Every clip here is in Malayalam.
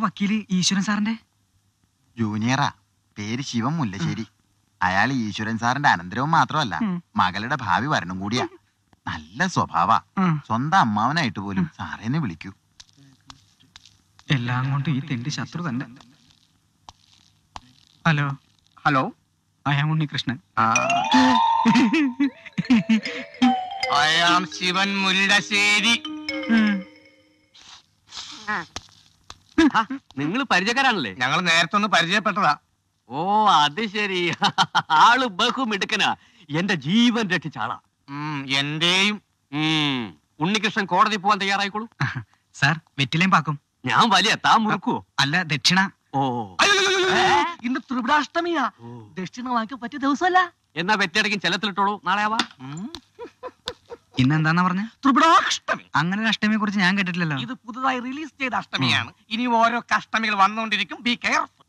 വക്കീല് ഈശ്വരൻ സാറിന്റെ ജൂനിയറാ പേര് ശിവൻ മുല്ലശ്ശേരി അയാൾ ഈശ്വരൻ സാറിന്റെ അനന്തരവും മാത്രമല്ല ഉം. മകളുടെ ഭാവി വരണം കൂടിയാ നല്ല സ്വഭാവ ഉം. സ്വന്തം അമ്മാവനായിട്ട് പോലും സാറേനെ വിളിക്കൂ എല്ലാം കൊണ്ട് ഈ തെണ്ടി ശത്രു തന്നെ hello hello I'm Unnikrishnan I am Shivan Mullassery നിങ്ങൾ പരിചയക്കാരാണല്ലേ ഞങ്ങൾ നേരത്തെ ഒന്ന് പരിചയപ്പെട്ടതാ ഓ അത് ശരി ആള് ബഹുമിടുക്കനാ എന്റെ ജീവൻ രക്ഷിച്ച ആളാ ഉം, എന്റെയും ഉം. ഉണ്ണികൃഷ്ണൻ കോടതി പോവാൻ തയ്യാറായിക്കോളൂ സാർ വെറ്റിലേം പാക്കും ഞാൻ വലിയ താൻ മുറുക്കുവോ അല്ല ദക്ഷിണ ഓ ഇന്ന് ത്രിപുരാഷ്ടമിയാ ദക്ഷിണ വാങ്ങിക്കാൻ പറ്റിയ ദിവസമല്ല എന്നാ വെറ്റടക്കും ചെലത്തിലിട്ടോളൂ നാളെ ആവാ ഇന്ന് എന്താന്നാ പറഞ്ഞ ത്രിപുരാഷ്ടമി അങ്ങനെ ഒരു അഷ്ടമിയെ കുറിച്ച് ഞാൻ കേട്ടിട്ടില്ലല്ലോ ഇത് പുതുതായി റിലീസ് ചെയ്ത അഷ്ടമിയാണ് ഇനി ഓരോ കഷ്ടമികൾ വന്നുകൊണ്ടിരിക്കും ബി കെയർഫുൾ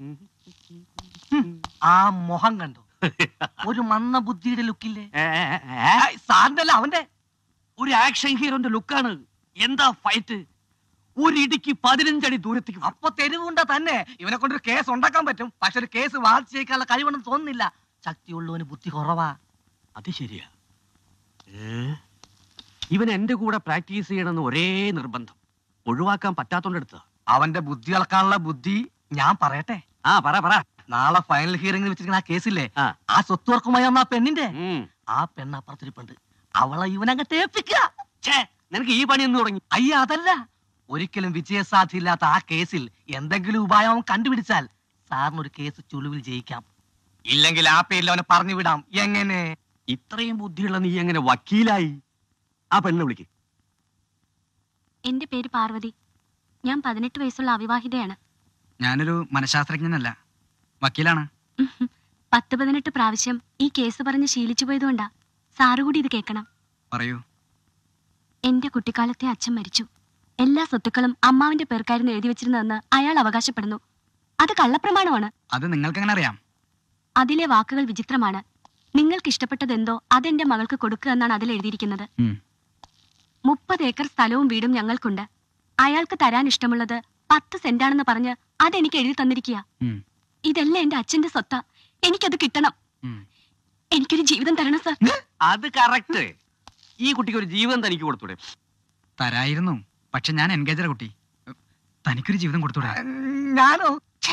ആ മുഖം കണ്ടോ ഒരു മന്ന ബുദ്ധിയുടെ ലുക്കില്ലേ സാറിന്റെ അല്ല അവന്റെ ഒരു ആക്ഷൻ ഹീറോന്റെ ലുക്കാണ് എന്താ ഫൈറ്റ് ഒരു ഇടിക്ക് പതിനഞ്ചടി ദൂരത്തേക്ക് വ- അപ്പൊ തെരുവുണ്ട തന്നെ ഇവനെ കൊണ്ടൊരു കേസ് ഉണ്ടാക്കാൻ പറ്റും പക്ഷെ ഒരു കേസ് വാദിച്ചേക്കാനുള്ള കഴിവൊന്നും തോന്നുന്നില്ല ശക്തിയുള്ളവന് ബുദ്ധി കുറവാ അത് ശരിയാ ഏ? ഇവൻ എന്റെ കൂടെ പ്രാക്ടീസ് ചെയ്യണമെന്ന് ഒരേ നിർബന്ധം ഒഴിവാക്കാൻ പറ്റാത്തോണ്ടെടുത്ത അവന്റെ ബുദ്ധി അളക്കാനുള്ള ബുദ്ധി ഞാൻ പറയട്ടെ ആ പറ പറ നാളെ ഫൈനൽ ഹിയറിംഗിൽ വെച്ചിരിക്കുന്ന ആ കേസില്ലേ ആ. ആ സ്വത്തുവർക്കുമായി വന്ന ആ പെണ്ണിന്റെ ഉം. ആ പെണ്ണ് അപ്പുറത്തിരിപ്പുണ്ട് അവളെ ഇവനങ്ങ് തേപ്പിക്കുക ഛേ, നിനക്ക് ഈ പണി എന്ന് തുടങ്ങി അയ്യ അതല്ല ഒരിക്കലും വിജയസാധ്യമില്ലാത്ത ആ കേസിൽ എന്തെങ്കിലും ഉപായം അവൻ കണ്ടുപിടിച്ചാൽ സാറിന് ഒരു കേസ് ചുളിവിൽ ജയിക്കാം ഇല്ലെങ്കിൽ ആ പേരിൽ അവനെ പറഞ്ഞു വിടാം എങ്ങനെ ഇത്രയും ബുദ്ധിയുള്ള നീ എങ്ങനെ വക്കീലായി ആ പെണ്ണ് വിളിക്ക് എന്റെ പേര് പാർവതി ഞാൻ പതിനെട്ട് വയസ്സുള്ള അവിവാഹിതയാണ് ഞാനൊരു മനഃശാസ്ത്രജ്ഞനല്ല വക്കീലാണ് ഉഹും. പത്ത് പതിനെട്ട് പ്രാവശ്യം ഈ കേസ് പറഞ്ഞ് ശീലിച്ചു പോയതുകൊണ്ടാ സാറ് കൂടി ഇത് കേൾക്കണം പറയൂ എന്റെ കുട്ടിക്കാലത്തെ അച്ഛൻ മരിച്ചു എല്ലാ സ്വത്തുക്കളും അമ്മാവിന്റെ പേർക്കായിരുന്നു എഴുതി വെച്ചിരുന്നതെന്ന് അയാൾ അവകാശപ്പെടുന്നു അത് കള്ളപ്രമാണമാണ് അത് നിങ്ങൾക്ക് എങ്ങനെ അറിയാം അതിലെ വാക്കുകൾ വിചിത്രമാണ് നിങ്ങൾക്ക് ഇഷ്ടപ്പെട്ടതെന്തോ അതെന്റെ മകൾക്ക് കൊടുക്കുക എന്നാണ് അതിൽ എഴുതിയിരിക്കുന്നത് ഉം. മുപ്പത് ഏക്കർ സ്ഥലവും വീടും ഞങ്ങൾക്കുണ്ട് അയാൾക്ക് തരാൻ ഇഷ്ടമുള്ളത് പത്ത് സെന്റാണെന്ന് പറഞ്ഞ് അതെനിക്ക് എഴുതി തന്നിരിക്കുക ഉം. ഇതെല്ലാം എന്റെ അച്ഛന്റെ സ്വത്താ എനിക്കത് കിട്ടണം ഉം. എനിക്കൊരു ജീവിതം തരണം സർ അത് കറക്റ്റ് ഈ കുട്ടിക്ക് ഒരു ജീവൻ തനിക്ക് കൊടുത്തൂടെ തരായിരുന്നു പക്ഷെ ഞാൻ എൻഗേജറ കുട്ടി തനിക്കൊരു ജീവിതം കൊടുത്തൂടെ ഞാനോ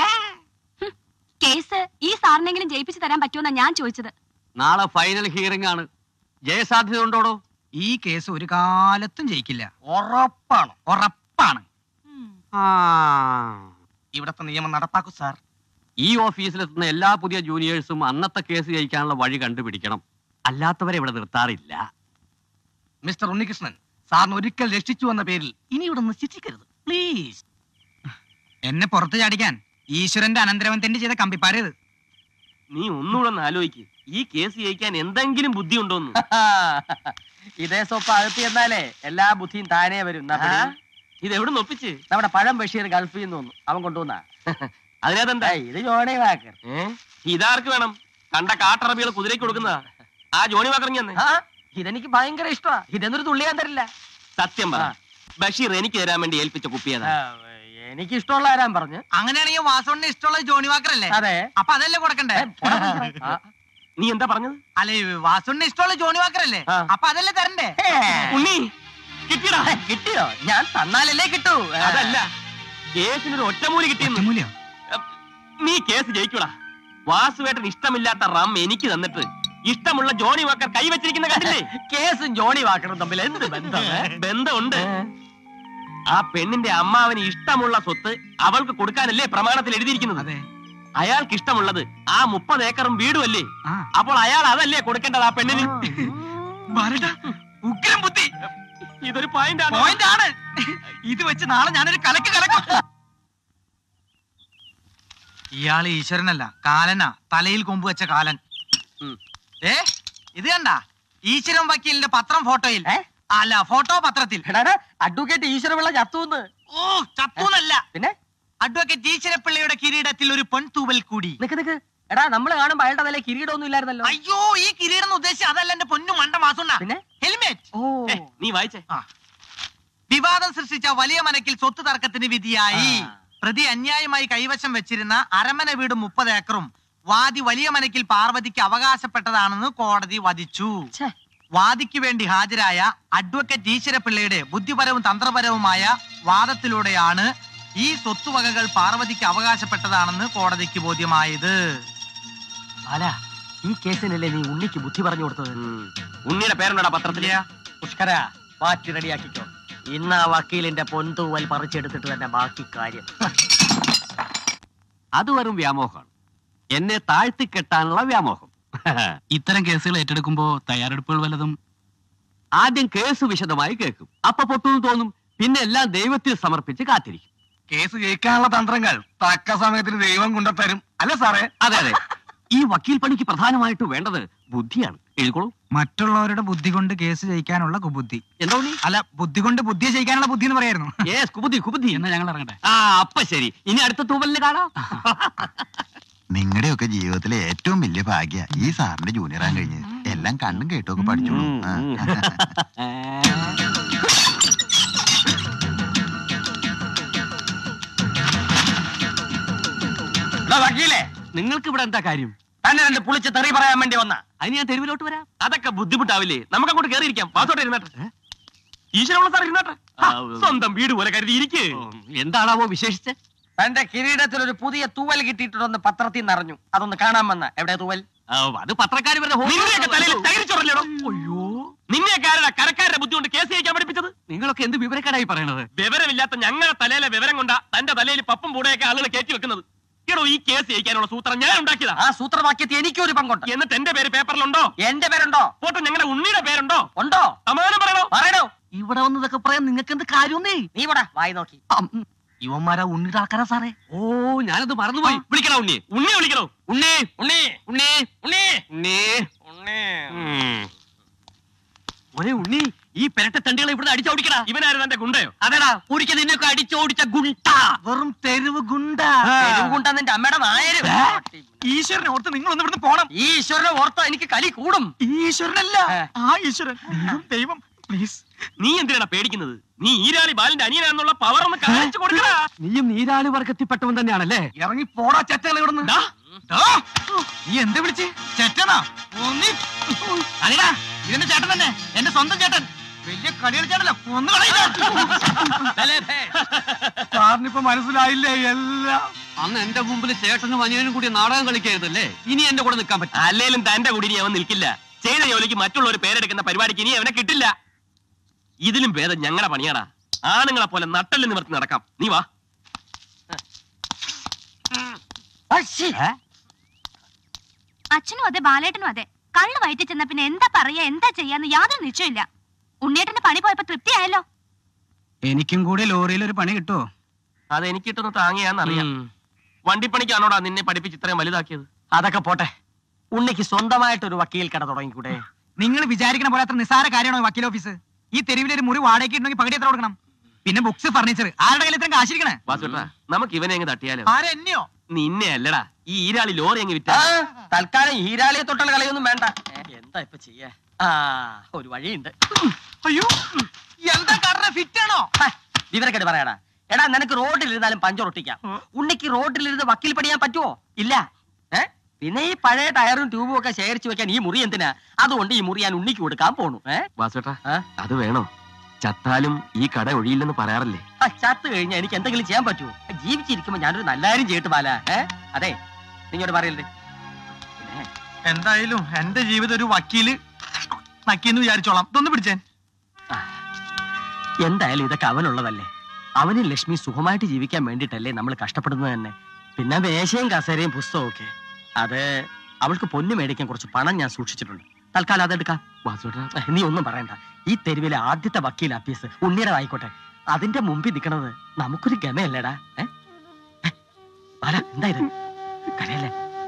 കേസ് ഈ സാറിനെങ്കിലും ജയിപ്പിച്ചു തരാൻ പറ്റുമെന്നാ ഞാൻ ചോദിച്ചത് നാളെ ഫൈനൽ ഹിയറിംഗ് ആണ് ജയസാധ്യത ഉണ്ടോടോ ഈ കേസ് ഒരു കാലത്തും ജയിക്കില്ല ഉറപ്പാണോ ഉറപ്പാണ് ആ ഇവിടത്തെ നിയമം നടപ്പാക്കൂ സാർ ഈ ഓഫീസിലെത്തുന്ന എല്ലാ പുതിയ ജൂനിയേഴ്സും അന്നത്തെ കേസ് ജയിക്കാനുള്ള വഴി കണ്ടുപിടിക്കണം അല്ലാത്തവരെ ഇവിടെ നിർത്താറില്ല മിസ്റ്റർ ഉണ്ണികൃഷ്ണൻ സാറിന് ഒരിക്കൽ രക്ഷിച്ചു എന്ന പേരിൽ ഇനി ഇവിടെ നിന്ന് ശിക്ഷിക്കരുത് പ്ലീസ് എന്നെ പുറത്ത് ചാടിക്കാൻ ഈശ്വരന്റെ അനന്തരവൻ ചെയ്ത കമ്പിപ്പാരത് നീ ഒന്നുകൂടെ ഒന്ന് ആലോചിക്ക് ഈ കേസ് ജയിക്കാൻ എന്തെങ്കിലും ബുദ്ധി ഉണ്ടോന്ന് ഇതേ സോപ്പ് അകത്തി എന്നാലേ എല്ലാ ബുദ്ധിയും താനേ വരും എന്നാ പിടി. ഇത് എവിടെ ഒപ്പിച്ച് നമ്മുടെ പഴം ബഷീർ ഗൾഫിൽ നിന്ന് തോന്നുന്നു അവൻ കൊണ്ടുവന്നാ അതിനകത്തെന്താ ഏയ്, ഇത് ജോണി വാക്കർ ഏ ഇതാർക്ക് വേണം കണ്ട കാട്ടറബികൾ കുതിരയ്ക്ക് കൊടുക്കുന്നതാ ആ ജോണി വാക്കറിഞ്ഞ തന്നെ ആ ഇതെനിക്ക് ഭയങ്കര ഇഷ്ടമാ ഇതെന്നൊരു തുള്ളി ഞാൻ തരില്ല സത്യം പറ ആ. ബഷീർ എനിക്ക് തരാൻ വേണ്ടി ഏൽപ്പിച്ച കുപ്പിയതാ ആ, എനിക്ക് ഇഷ്ടമുള്ള ആരാൻ പറഞ്ഞു അങ്ങനെയാണെങ്കിൽ വാസോണിന് ഇഷ്ടമുള്ള ജോണി വാക്കറല്ലേ അതെ അപ്പൊ അതല്ലേ കൊടുക്കണ്ടേ ആ, നീ എന്താ പറഞ്ഞത് അല്ലെ വാസുണ്ണി ഇഷ്ടമുള്ള ജോണി വാക്കറല്ലേ ആ. അപ്പൊ അതല്ലേ തരണ്ടേ ഉണ്ണി കിട്ടിയടാ കിട്ടിയോ ഞാൻ തന്നാലല്ലേ കിട്ടൂ അതല്ല കേസിനൊരു ഒറ്റമൂലി കിട്ടിയെന്ന് ഒറ്റമൂലിയോ നീ കേസ് ജയിക്കൂടാ വാസുവേട്ടൻ ഇഷ്ടമില്ലാത്ത റം എനിക്ക് തന്നിട്ട് ഇഷ്ടമുള്ള ജോണി വാക്കർ കൈവച്ചിരിക്കുന്ന കണ്ടില്ലേ കേസും ജോണി വാക്കറും തമ്മിൽ എന്ത് ബന്ധം ഏ? ബന്ധമുണ്ട് ആ പെണ്ണിന്റെ അമ്മാവന് ഇഷ്ടമുള്ള സ്വത്ത് അവൾക്ക് കൊടുക്കാനല്ലേ പ്രമാണത്തിൽ എഴുതിയിരിക്കുന്നത് അതെ അയാൾക്ക് ഇഷ്ടമുള്ളത് ആ മുപ്പത് ഏക്കറും വീടും അല്ലേ ആ അപ്പോൾ അയാൾ അതല്ലേ കൊടുക്കേണ്ടത് ആ പെണ്ണിന് ബാലട്ടാ, ഉഗ്രം ബുദ്ധി ഇതൊരു പോയിന്റ് ആണ് പോയിന്റ് ആണ് ഇത് വെച്ച് നാളെ ഞാനൊരു കലക്ക് കലക്കും ഇയാള് ഈശ്വരനല്ല കാലനാ തലയിൽ കൊമ്പ് വെച്ച കാലൻ ഉം. ഏ ഇത് കണ്ട ഈശ്വരൻ വക്കീലിന്റെ പത്രം ഫോട്ടോയിൽ ഏ? അല്ല ഫോട്ടോ പത്രത്തിൽ എടാ അഡ്വക്കേറ്റ് ഈശ്വരപിള്ള ചത്തൂന്ന് ഓ ചത്തൂന്നല്ല പിന്നെ അഡ്വക്കേറ്റ് ഈശ്വരപ്പിള്ളയുടെ കിരീടത്തിൽ ഒരു പെൺതൂവൽ കൂടി നിക്ക് നിക്ക് എടാ നമ്മള് കാണുമ്പോ അയാളുടെ തലേ കിരീടമൊന്നും ഇല്ലായിരുന്നല്ലോ അയ്യോ ഈ കിരീടം എന്ന് ഉദ്ദേശിച്ച അതല്ല എന്റെ പൊന്നു മണ്ട മാസുണ്ണ പിന്നെ ഹെൽമെറ്റ് ഓ ഏ, നീ വായിച്ചേ വിവാദം സൃഷ്ടിച്ച വലിയ മനക്കിൽ സ്വത്ത് തർക്കത്തിന് വിധിയായി ആ. പ്രതി അന്യായമായി കൈവശം വെച്ചിരുന്ന അരമന വീട് മുപ്പത് ഏക്കറും വാദി വലിയ മനക്കിൽ പാർവതിക്ക് അവകാശപ്പെട്ടതാണെന്ന് കോടതി വധിച്ചു വാദിക്ക് വേണ്ടി ഹാജരായ അഡ്വക്കേറ്റ് ഈശ്വരപിള്ളയുടെ ബുദ്ധിപരവും തന്ത്രപരവുമായ വാദത്തിലൂടെയാണ് ഈ സ്വത്തുവകകൾ പാർവതിക്ക് അവകാശപ്പെട്ടതാണെന്ന് കോടതിക്ക് ബോധ്യമായത് ബാല ഈ കേസിനല്ലേ നീ ഉണ്ണിക്ക് ബുദ്ധി പറഞ്ഞു കൊടുത്തത് ഉം. ഉണ്ണിയുടെ പേരുണ്ടോടാ പത്രത്തില് പുഷ്കര മാറ്റി റെഡിയാക്കിക്കോ ഇന്ന് ആ വക്കീലിന്റെ പൊന്തൂവൽ പറിച്ചെടുത്തിട്ട് തന്നെ ബാക്കി കാര്യം അത് വെറും വ്യാമോഹമാണ് എന്നെ താഴ്ത്തിക്കെട്ടാനുള്ള വ്യാമോഹം ഇത്തരം കേസുകൾ ഏറ്റെടുക്കുമ്പോ തയ്യാറെടുപ്പുകൾ വല്ലതും ആദ്യം കേസ് വിശദമായി കേൾക്കും അപ്പൊ പൊട്ടുന്നു തോന്നും പിന്നെ എല്ലാം ദൈവത്തിൽ സമർപ്പിച്ച് കാത്തിരിക്കും കേസ് ജയിക്കാനുള്ള തന്ത്രങ്ങൾ തക്ക സമയത്തിന് ദൈവം കൊണ്ടുത്തരും അല്ല സാറേ അതെ അതെ ഈ വക്കീൽ പണിക്ക് പ്രധാനമായിട്ട് വേണ്ടത് ബുദ്ധിയാണ് എഴുതിക്കോളൂ മറ്റുള്ളവരുടെ ബുദ്ധി കൊണ്ട് കേസ് ജയിക്കാനുള്ള കുബുദ്ധി എന്താ ഉണ്ണി? അല്ല ബുദ്ധി കൊണ്ട് ബുദ്ധിയെ ജയിക്കാനുള്ള ബുദ്ധി എന്ന് പറയായിരുന്നു Yes, കുബുദ്ധി കുബുദ്ധി എന്നാ ഞങ്ങൾ ഇറങ്ങട്ടെ ആ അപ്പൊ ശരി ഇനി അടുത്ത തൂവലിന് കാണാം നിങ്ങളുടെയൊക്കെ ജീവിതത്തിലെ ഏറ്റവും വലിയ ഭാഗ്യ ഈ സാറിന്റെ ജൂനിയർ ആകാൻ കഴിഞ്ഞ് എല്ലാം കണ്ടും കേട്ടും ഒക്കെ പഠിച്ചോളൂ ഉം, ആ. ഉം. എടാ വക്കീലേ നിങ്ങൾക്ക് ഇവിടെ എന്താ കാര്യം തന്നെ രണ്ട് പുളിച്ച് തെറി പറയാൻ വേണ്ടി വന്ന അതിന് ഞാൻ തെരുവിലോട്ട് വരാം അതൊക്കെ ബുദ്ധിമുട്ടാവില്ലേ നമുക്ക് അങ്ങോട്ട് കയറി ഇരിക്കാം വാസോട്ടെ ഇരുന്നാട്ടെ ഈശ്വരമുള്ള സാർ ഇരുന്നാട്ടെ ഹാ, സ്വന്തം വീട് പോലെ കരുതി ഇരിക്കേ എന്താണാവോ വിശേഷിച്ച് തന്റെ കിരീടത്തിൽ ഒരു പുതിയ തൂവൽ കിട്ടിയിട്ടുണ്ടെന്ന് പത്രത്തിൽ നിറഞ്ഞു അതൊന്ന് കാണാൻ വന്ന എവിടെ തൂവൽ ആ, അത് പത്രക്കാർ വെറുതെ ഹോ- നിന്നെയൊക്കെ തലയിൽ തകരിച്ചോറല്ലോ അയ്യോ നിന്നെയൊക്കെ ആരുടെ കരക്കാരുടെ ബുദ്ധി കൊണ്ട് കേസ് ജയിക്കാൻ പഠിപ്പിച്ചത് നിങ്ങളൊക്കെ എന്ത് വിവരക്കേടായി പറയണത് വിവരമില്ലാത്ത ഞങ്ങളുടെ തലയിലെ വിവരം കൊണ്ടാ തന്റെ തലയിൽ പപ്പും പൂടെയൊക്കെ ആളുകൾ കയറ്റി വെക്കുന്നത് എടോ ഈ കേസ് ജയിക്കാനുള്ള സൂത്രം ഞാൻ ഉണ്ടാക്കിയതാ ആ സൂത്രവാക്യത്തിൽ എനിക്കൊരു പങ്കുണ്ട് എന്നിട്ട് എന്റെ പേര് പേപ്പറിലുണ്ടോ എന്റെ പേരുണ്ടോ പോട്ടെ ഞങ്ങളുടെ ഉണ്ണിയുടെ പേരുണ്ടോ ഉണ്ടോ സമാധാനം പറയണോ പറയണോ ഇവിടെ വന്നതൊക്കെ പറയാൻ നിങ്ങൾക്ക് എന്ത് കാര്യമൊന്നേ നീ ഇവിടെ വായി നോക്കി ഇവന്മാരാ ഉണ്ണിയുടെ ആൾക്കാരാ സാറേ ഓ ഞാനത് മറന്നുപോയി വിളിക്കണ ഉണ്ണി ഉണ്ണി വിളിക്കണോ ഉണ്ണി ഉണ്ണി ഉണ്ണി ഉണ്ണി ഉണ്ണി ഉണ്ണി ഉം. ഒരേ ഉണ്ണി ഈ പെരട്ട തണ്ടികളെ ഇവിടെ അടിച്ചോടിക്കടാ ഇവനായിരുന്നു എന്റെ ഗുണ്ടയോ അതെടാ ഒരിക്കൽ നിന്നൊക്കെ അടിച്ചോടിച്ച ഗുണ്ട വെറും തെരുവ് ഗുണ്ട കൊണ്ടാ നിന്റെ അമ്മയുടെ നായരും ഈശ്വരനെ ഓർത്ത് നിങ്ങൾ ഒന്ന് ഇവിടുന്ന് പോണം ഈ ഈശ്വരനെ ഓർത്തോ എനിക്ക് കലി കൂടും ഈശ്വരനല്ല ആ ഈശ്വരൻ ദൈവം ദൈവം പ്ലീസ് നീ എന്തിനാ പേടിക്കുന്നത് നീ ഈരാളി ബാലിന്റെ അനിയനാന്നുള്ള പവർ ഒന്ന് കാണിച്ചു കൊടുക്കടാ നീയും നീരാളി വർഗത്തിൽപ്പെട്ടവൻ തന്നെയാണല്ലേ ഇറങ്ങി പോടാ ചെറ്റകൾ ഇവിടുന്ന് ദാ, നീ എന്ത് വിളിച്ച് ചേട്ടനാ ഒന്നി അല്ലടാ ഇതെന്റെ ചേട്ടൻ തന്നെ എന്റെ സ്വന്തം ചേട്ടൻ വലിയ കളി കളിച്ചാണല്ലോ ഒന്ന് സാറിനിപ്പോ മനസ്സിലായില്ലേ എല്ലാം അന്ന് എന്റെ മുമ്പിൽ ചേട്ടനും അനിയനും കൂടി നാടകം കളിക്കരുതല്ലേ ഇനി എന്റെ കൂടെ നിൽക്കാൻ പറ്റും അല്ലേലും തന്റെ കൂടി ഇനി അവൻ നിൽക്കില്ല ചെയ്ത ജോലിക്ക് മറ്റുള്ളവർ പേരെടുക്കുന്ന പരിപാടിക്ക് ഇനി അവനെ കിട്ടില്ല ഇതിലും ഭേദം ഞങ്ങളുടെ പണിയാടാ ആണുങ്ങളെ പോലെ നട്ടല് നിവർത്തി നടക്കാം നീ വാ അച്ഛനും അതെ ബാലേട്ടനും അതെ കള്ളു വയറ്റി ചെന്ന പിന്നെ എന്താ പറയാ എന്താ ചെയ്യാന്ന് യാതൊരു നിശ്ചയമില്ല ഉണ്ണിയേട്ടന്റെ പണി പോയപ്പോ തൃപ്തിയായല്ലോ എനിക്കും കൂടി ലോറിയിൽ ഒരു പണി കിട്ടുമോ അത് എനിക്ക് കിട്ടുന്ന താങ്ങിയാന്നറിയാം വണ്ടിപ്പണിക്കാണോടാ നിന്നെ പഠിപ്പിച്ച് ഇത്രയും വലുതാക്കിയത് അതൊക്കെ പോട്ടെ ഉണ്ണിക്ക് സ്വന്തമായിട്ട് ഒരു വക്കീൽ കട തുടങ്ങിക്കൂടെ നിങ്ങൾ വിചാരിക്കണ പോലെ അത്ര നിസ്സാര കാര്യമാണോ വക്കീൽ ഓഫീസ് ഈ തെരുവിൽ ഒരു മുറി വാടകയ്ക്ക് ഇട്ടുണ്ടെങ്കിൽ പകുതി എത്ര കൊടുക്കണം പിന്നെ ബുക്സ് ഫർണിച്ചർ ആരുടെ കയ്യിൽ ഇത്രയും കാശിരിക്കണേ വാസുട്ടാ നമുക്ക് ഇവനെ അങ്ങ് തട്ടിയാലോ ആരെന്നെയോ നിന്നെ അല്ലടാ ഈ ഈരാളി ലോറി അങ്ങ് വിറ്റ ആ, തൽക്കാലം ഹീരാളിയെ തൊട്ടുള്ള കളിയൊന്നും വേണ്ട ഏ, എന്താ ഇപ്പൊ ചെയ്യാ ആ ഒരു വഴിയുണ്ട് അയ്യോ എന്താ കടറ ഫിറ്റ് ആണോ ഹ, വിവരക്കേട് പറയാടാ എടാ നിനക്ക് റോഡിലിരുന്നാലും പഞ്ചറൊട്ടിക്കാം ഉണ്ണിക്ക് റോഡിലിരുന്ന് വക്കീൽ പണിയാൻ പറ്റുമോ ഇല്ല ഏ പിന്നെ ഈ പഴയ ടയറും ട്യൂബും ഒക്കെ ശേഖരിച്ചു വെക്കാൻ ഈ മുറി എന്തിനാ അതുകൊണ്ട് ഈ മുറി ഞാൻ ഉണ്ണിക്ക് കൊടുക്കാൻ പോണു ഏ വാസുട്ടാ ആ? അത് വേണോ ചത്താലും ഈ കട ഒഴിയില്ലെന്ന് പറയാറില്ലേ ആ, ചത്ത് കഴിഞ്ഞാൽ എനിക്ക് എന്തെങ്കിലും ചെയ്യാൻ പറ്റുമോ ജീവിച്ചിരിക്കുമ്പോ ഞാനൊരു നല്ല കാര്യം ചെയ്തിട്ട് ബാല ഏ അതെ നിങ്ങോട്ട് പറയല്ലേ പിന്നെ എന്തായാലും എന്റെ ജീവിതം ഒരു വക്കീല് നക്കിന്ന് വിചാരിച്ചോളാം ഇതൊന്ന് പിടിച്ചേ എന്തായാലും ഇതൊക്കെ അവനുള്ളതല്ലേ അവനും ലക്ഷ്മി സുഖമായിട്ട് ജീവിക്കാൻ വേണ്ടിയിട്ടല്ലേ നമ്മൾ കഷ്ടപ്പെടുന്നത് തന്നെ പിന്നെ മേശയും കസേരയും പുസ്തകവും ഒക്കെ അത് അവൾക്ക് പൊന്നു മേടിക്കാൻ കുറച്ച് പണം ഞാൻ സൂക്ഷിച്ചിട്ടുണ്ട് തൽക്കാലം അതെടുക്കാം വാസുട്ടാ ഏ, നീ ഒന്നും പറയണ്ട ഈ തെരുവിലെ ആദ്യത്തെ വക്കീൽ അപ്പീസ് ഉണ്ണിയുടെ ആയിക്കോട്ടെ അതിന്റെ മുമ്പിൽ നിൽക്കണത് നമുക്കൊരു ഗമയല്ലേടാ ഏ ഏ, ബാല, എന്താ ഇത് കരയല്ലേ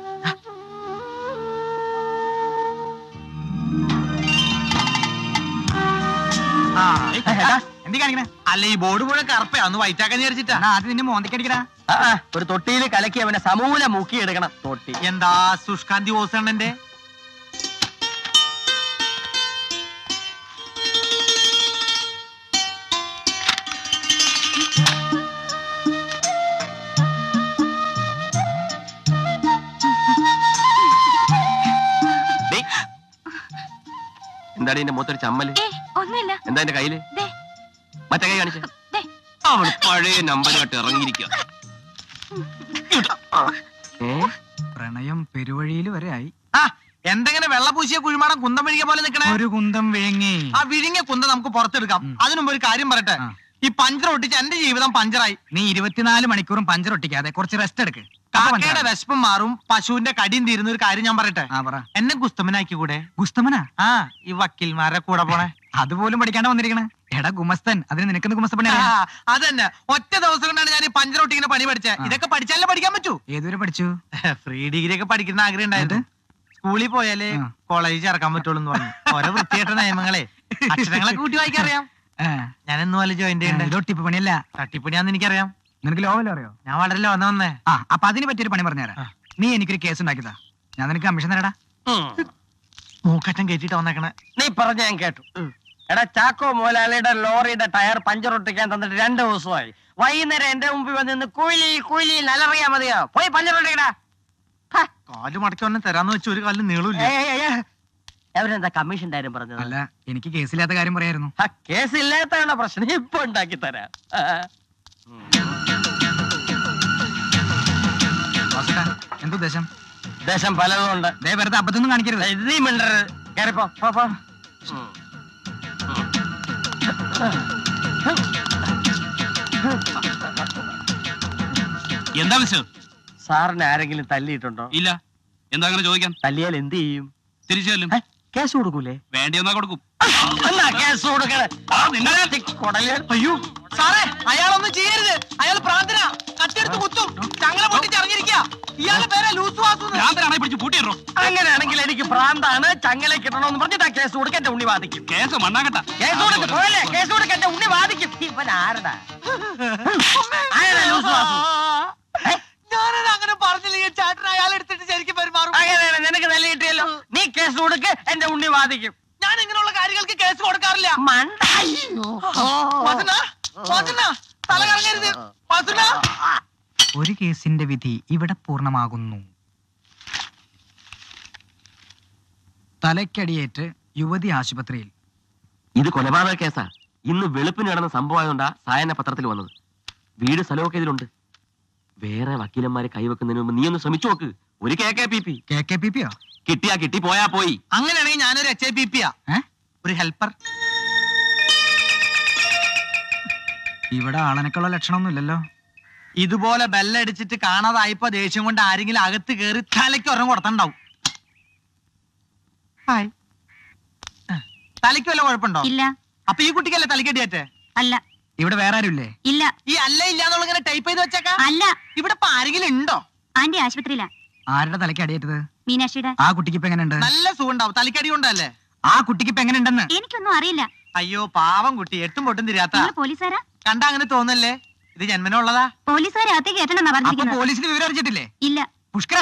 ആ ഏ, എടാ, എന്തി കാണിക്കണേ അല്ല ഈ ബോർഡ് മുഴുവൻ കറുപ്പയാ ഒന്ന് വൈറ്റാക്കാൻ വിചാരിച്ചിട്ടാ എന്നാ ആദ്യം നിന്നെ മോന്തക്കടിക്കടാ ആ, ആ, ഒരു തൊട്ടിയിൽ കലക്കി അവനെ സമൂല മുക്കി എടുക്കണം തൊട്ടി എന്താ സുഷ്കാന്തി ഓസണ്ണന്റെ എന്താണ് എന്റെ മുഖത്തൊരു ചമ്മല് ഏ ഒന്നുമില്ല എന്താ എന്റെ കയ്യില് ദേ മറ്റേ കൈ കാണിച്ച ദേ അവൾ പഴയ നമ്പറുമായിട്ട് ഇറങ്ങിയിരിക്കുക ഏ പ്രണയം പെരുവഴിയിൽ വരെ ആയി ആ എന്തെങ്ങനെ വെള്ളപൂശിയ കുഴിമാടം കുന്തം വിഴുങ്ങിയ പോലെ നിക്കണേ ഒരു കുന്തം വിഴുങ്ങി ആ വിഴുങ്ങിയ കുന്തം നമുക്ക് പുറത്തെടുക്കാം ഉം. അതിനുമ്പ് ഒരു കാര്യം പറയട്ടെ ആ. ഈ പഞ്ചർ ഒട്ടിച്ച് എന്റെ ജീവിതം പഞ്ചറായി നീ ഇരുപത്തിനാല് മണിക്കൂറും പഞ്ചർ ഒട്ടിക്കാതെ കുറച്ച് റെസ്റ്റ് എടുക്ക് അപ്പൊ കാക്കയുടെ മനസ്സിലാവും. വിശപ്പും മാറും പശുവിന്റെ കടിയും തീരുന്ന ഒരു കാര്യം ഞാൻ പറയട്ടെ ആ പറ എന്നെ ഗുസ്തമനാക്കി കൂടെ ഗുസ്തമനാ ആ ഈ വക്കീൽമാരെ കൂടെ പോണേ അതുപോലും പഠിക്കാണ്ട് വന്നിരിക്കണേ എടാ ഗുമസ്തൻ അതിന് നിനക്കെന്ന് ഗുമസ്തപ്പണി ആ, അറിയാം അതന്നെ ഒറ്റ ദിവസം കൊണ്ടാണ് ഞാൻ ഈ പഞ്ചർ ഒട്ടിക്കുന്ന പണി പഠിച്ചത് ആ. ഇതൊക്കെ പഠിച്ചാലേ പഠിക്കാൻ പറ്റൂ ഏതുവരെ പഠിച്ചു ഫ്രീ ഡിഗ്രി ഒക്കെ പഠിക്കുന്ന ആഗ്രഹം ഉണ്ടായിരുന്നു സ്കൂളിൽ പോയാലേ ആ. കോളേജിൽ ചേർക്കാൻ പറ്റുള്ളൂ എന്ന് പറഞ്ഞു ഓരോ വൃത്തിയായിട്ട നിയമങ്ങളെ അക്ഷരങ്ങളൊക്കെ കൂട്ടി വായിക്കറിയാം ആ, ഞാൻ എന്ന് പോലെ ജോയിൻ ഇത് ചെയ്യണ്ടേ ഒട്ടിപ്പ് പണിയല്ല തട്ടിപ്പണിയാന്ന് എനിക്കറിയാം നിനക്ക് ലോവല്ലോ അറിയോ ഞാൻ വളരെ വന്ന വന്നേ ആ അപ്പൊ അതിന് പറ്റിയൊരു പണി പറഞ്ഞുതരാം ആ. നീ എനിക്കൊരു കേസ് ഉണ്ടാക്കിയതാ ഞാൻ നിനക്ക് കമ്മീഷൻ തരടാ മൂക്കറ്റം കയറ്റിട്ട് വന്നേക്കണേ നീ പറഞ്ഞ ഞാൻ കേട്ടു എടാ ചാക്കോ മോലാളിയുടെ ലോറിയുടെ ടയർ പഞ്ചർ ഒട്ടിക്കാൻ തന്നിട്ട് രണ്ട് ദിവസമായി വൈകുന്നേരം എന്റെ മുമ്പിൽ വന്ന് നിന്ന് കുഴി കുഴി നലറിയാ മതിയോ പോയി പഞ്ചർ ഒട്ടിക്കടാ കാല് മടക്കി വന്നെ തരാന്ന് വെച്ച ഒരു കാലിന് നീളൂല്ല അവരെന്താ കമ്മീഷൻ കാര്യം പറഞ്ഞത് അല്ല എനിക്ക് കേസില്ലാത്ത കാര്യം പറയായിരുന്നു ആ, കേസ് ഇല്ലാത്തതാണ് പ്രശ്നം ഇപ്പൊ ഉണ്ടാക്കി തരാം ആ. വാസുട്ടാ, എന്ത് ഉദ്ദേശം ദേശം പലതും ഉണ്ട് ദേ വെറുതെ അബദ്ധമൊന്നും കാണിക്കരുത് നീ മിണ്ടരുത് കേറിപ്പോ പോ, പോ. എന്താ മിസ്റ്റർ സാറിന് ആരെങ്കിലും തല്ലിയിട്ടുണ്ടോ ഇല്ല എന്താ അങ്ങനെ ചോദിക്കാൻ തല്ലിയാൽ എന്ത് ചെയ്യും തിരിച്ചു ചെല്ലും ഏ, കേസ് കൊടുക്കൂലേ വേണ്ടി ഒന്നാ കൊടുക്കും എന്നാ കേസ് കൊടുക്കണേ കൊടലേ അയ്യോ സാറേ അയാളൊന്നും ചെയ്യരുത് അയാൾ പ്രാർത്ഥന കത്തെടുത്ത് കുത്തും ചങ്ങല പൊട്ടിച്ച് ഇറങ്ങിയിരിക്കുക ഇയാളുടെ പേരെ ലൂസ് വാസു ഭ്രാന്തനാണെ പിടിച്ച് പൂട്ടിയിടോ അങ്ങനെയാണെങ്കിൽ എനിക്ക് ഭ്രാന്താണ് ചങ്ങല കിട്ടണമെന്ന് പറഞ്ഞിട്ട് ആ കേസ് കൊടുക്കാൻ എന്റെ ഉണ്ണി വാദിക്കും കേസ് മണ്ണാക്കട്ട കേസ് കൊടുക്ക് പോയല്ലേ കേസ് കൊടുക്കാൻ എന്റെ ഉണ്ണി വാദിക്കും ഇവൻ ആരടാ ആരാ ലൂസ് വാസു ഏ? ഞാനത് അങ്ങനെ പറഞ്ഞില്ല ചേട്ടൻ അയാൾ എടുത്തിട്ട് ശരിക്കും പെരുമാറും അങ്ങനെയാണ് നിനക്ക് നല്ല കിട്ടിയല്ലോ നീ കേസ് കൊടുക്ക് എന്റെ ഉണ്ണി വാദിക്കും ഞാൻ ഇങ്ങനെയുള്ള കാര്യങ്ങൾക്ക് കേസ് കൊടുക്കാറില്ല മണ്ട വസന വസന തല കറങ്ങരുത് വസന ഒരു കേസിന്റെ വിധി ഇവിടെ പൂർണ്ണമാകുന്നു തലയ്ക്കടിയേറ്റ് യുവതി ആശുപത്രിയിൽ ഇത് കൊലപാതക കേസാ ഇന്ന് വെളുപ്പിന് നടന്ന സംഭവമായതുകൊണ്ടാ സായന പത്രത്തിൽ വന്നത് വീട് സ്ഥലമൊക്കെ ഇതിലുണ്ട് വേറെ വക്കീലന്മാരെ കൈവെക്കുന്നതിന് മുമ്പ് നീ ഒന്ന് ശ്രമിച്ചു നോക്ക് ഒരു K K P P K K P പിയോ കിട്ടിയാ കിട്ടി പോയാ പോയി അങ്ങനെയാണെങ്കിൽ ഞാനൊരു എച്ച് ഐ പി പിയാ ഏ? ഒരു ഹെൽപ്പർ ഇവിടെ ആളനക്കുള്ള ലക്ഷണമൊന്നും ഇല്ലല്ലോ ഇതുപോലെ ബെല്ലടിച്ചിട്ട് കാണാതായപ്പോ ദേഷ്യം കൊണ്ട് ആരെങ്കിലും അകത്ത് കയറി തലയ്ക്ക് ഒരെണ്ണം കൊടുത്തുണ്ടാവും ഹായ് ആ, തലയ്ക്ക് വല്ല കുഴപ്പമുണ്ടോ ഇല്ല അപ്പൊ ഈ കുട്ടിക്കല്ലേ തലക്കടിയേറ്റേ അല്ല ഇവിടെ വേറെ ആരുമില്ലേ ഇല്ല ഈ അല്ല ഇല്ല എന്നുള്ള ഇങ്ങനെ ടൈപ്പ് ചെയ്ത് വെച്ചേക്കാം അല്ല ഇവിടെ ഇപ്പൊ ആരെങ്കിലും ഉണ്ടോ ആന്റി ആശുപത്രിയിലാ ആരുടെ തലയ്ക്ക് അടിയേറ്റത് മീനാക്ഷിയുടെ ആ കുട്ടിക്ക് ഇപ്പൊ എങ്ങനെയുണ്ട് നല്ല സുഖം ഉണ്ടാവും തലക്കടി കൊണ്ടല്ലേ ആ കുട്ടിക്ക് ഇപ്പൊ എങ്ങനെയുണ്ടെന്ന് എനിക്കൊന്നും അറിയില്ല അയ്യോ പാവം കുട്ടി എട്ടും പൊട്ടും തിരിയാത്ത നിങ്ങൾ പോലീസുകാരാ കണ്ട അങ്ങനെ തോന്നല്ലേ ഇത് ജന്മനുള്ളതാ പോലീസുകാരെ അകത്തേക്ക് കയറ്റണമെന്നാ അപ്പൊ പറഞ്ഞിരിക്കുന്നത് പോലീസിന് വിവരം അറിയിച്ചിട്ടില്ലേ ഇല്ല പുഷ്കര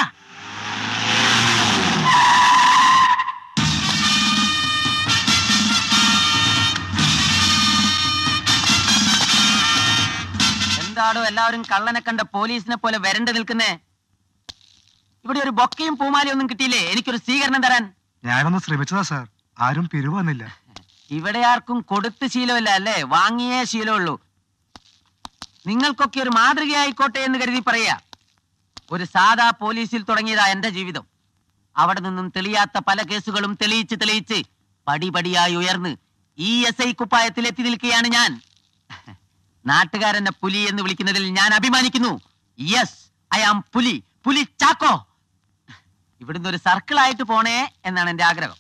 എന്താടോ എല്ലാവരും കള്ളനെ കണ്ട പോലീസിനെ പോലെ വരണ്ട് നിൽക്കുന്നേ ഇവിടെ ഒരു ബൊക്കയും പൂമാലയും ഒന്നും കിട്ടിയില്ലേ എനിക്കൊരു സ്വീകരണം തരാൻ ഞാനൊന്ന് ശ്രമിച്ചതാ സാർ ആരും പിരിവ് വന്നില്ല ഇവിടെ ആർക്കും കൊടുത്ത് ശീലമില്ല അല്ലേ വാങ്ങിയേ ശീലമുള്ളൂ നിങ്ങൾക്കൊക്കെ ഒരു മാതൃകയായിക്കോട്ടെ എന്ന് കരുതി പറയാ ഒരു സാധാ പോലീസിൽ തുടങ്ങിയതാ എന്റെ ജീവിതം അവിടെ നിന്നും തെളിയാത്ത പല കേസുകളും തെളിയിച്ച് തെളിയിച്ച് പടിപടിയായി ഉയർന്ന് ഈ എസ് ഐ കുപ്പായത്തിൽ എത്തി നിൽക്കുകയാണ് ഞാൻ നാട്ടുകാരെന്നെ പുലി എന്ന് വിളിക്കുന്നതിൽ ഞാൻ അഭിമാനിക്കുന്നു യെസ് ഐ ആം പുലി പുലി ചാക്കോ ഇവിടുന്ന് ഒരു സർക്കിളായിട്ട് പോണേ എന്നാണ് എന്റെ ആഗ്രഹം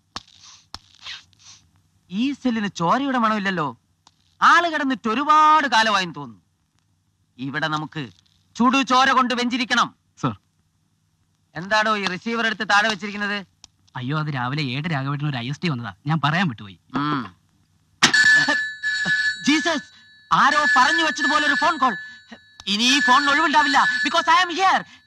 ഈ സെല്ലിന് ചോരയുടെ മണമില്ലല്ലോ ആള് കിടന്നിട്ട് ഒരുപാട് കാലമായെന്ന് തോന്നുന്നു ഇവിടെ നമുക്ക് ചുടു ചോര കൊണ്ട് വെഞ്ചിരിക്കണം സർ. എന്താടോ ഈ റിസീവർ എടുത്ത് താഴെ വെച്ചിരിക്കുന്നത് അയ്യോ അത് രാവിലെ ഏഴ് രാഘവേട്ടന് ഒരു ഐ എസ് ടി വന്നതാ ഞാൻ പറയാൻ വിട്ടുപോയി ഉം. ജീസസ് ആരോ പറഞ്ഞു വെച്ചതുപോലെ ഒരു ഫോൺ കോൾ ഇനി ഈ ഫോൺ ഒഴിവുണ്ടാവില്ല ബിക്കോസ് ഐ ആം ഹിയർ